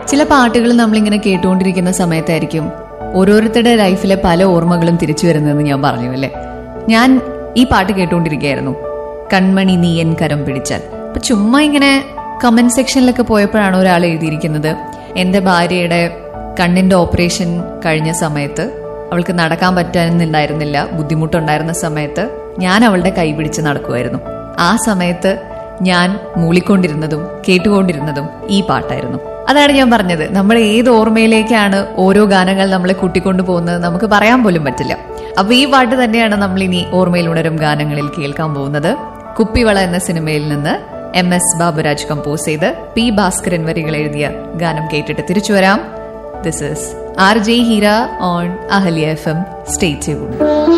ചില പാട്ടുകൾ നമ്മളിങ്ങനെ കേട്ടുകൊണ്ടിരിക്കുന്ന സമയത്തായിരിക്കും ഓരോരുത്തരുടെ ലൈഫിലെ പല ഓർമ്മകളും തിരിച്ചു വരുന്നതെന്ന് ഞാൻ പറഞ്ഞു അല്ലേ ഞാൻ ഈ പാട്ട് കേട്ടുകൊണ്ടിരിക്കുകയായിരുന്നു കൺമണി നീ എൻ കരം പിടിച്ചാൽ അപ്പൊ ചുമ്മാ ഇങ്ങനെ കമന്റ് സെക്ഷനിലൊക്കെ പോയപ്പോഴാണ് ഒരാൾ എഴുതിയിരിക്കുന്നത് എന്റെ ഭാര്യയുടെ കണ്ണിന്റെ ഓപ്പറേഷൻ കഴിഞ്ഞ സമയത്ത് അവൾക്ക് നടക്കാൻ പറ്റാനുണ്ടായിരുന്നില്ല ബുദ്ധിമുട്ടുണ്ടായിരുന്ന സമയത്ത് ഞാൻ അവളുടെ കൈ പിടിച്ച് നടക്കുമായിരുന്നു ആ സമയത്ത് ഞാൻ മൂളിക്കൊണ്ടിരുന്നതും കേട്ടുകൊണ്ടിരുന്നതും ഈ പാട്ടായിരുന്നു അതാണ് ഞാൻ പറഞ്ഞത് നമ്മൾ ഏത് ഓർമ്മയിലേക്കാണ് ഓരോ ഗാനങ്ങൾ നമ്മളെ കൂട്ടിക്കൊണ്ടു പോകുന്നത് നമുക്ക് പറയാൻ പോലും പറ്റില്ല അപ്പൊ ഈ പാട്ട് തന്നെയാണ് നമ്മൾ ഇനി ഓർമ്മയിൽ ഉണരും ഗാനങ്ങളിൽ കേൾക്കാൻ പോകുന്നത് കുപ്പിവള എന്ന സിനിമയിൽ നിന്ന് എം എസ് ബാബുരാജ് കമ്പോസ് ചെയ്ത് പി ഭാസ്കരൻ വരികൾ എഴുതിയ ഗാനം കേട്ടിട്ട് തിരിച്ചു വരാം this is R J Heera on Ahalya F M stay tune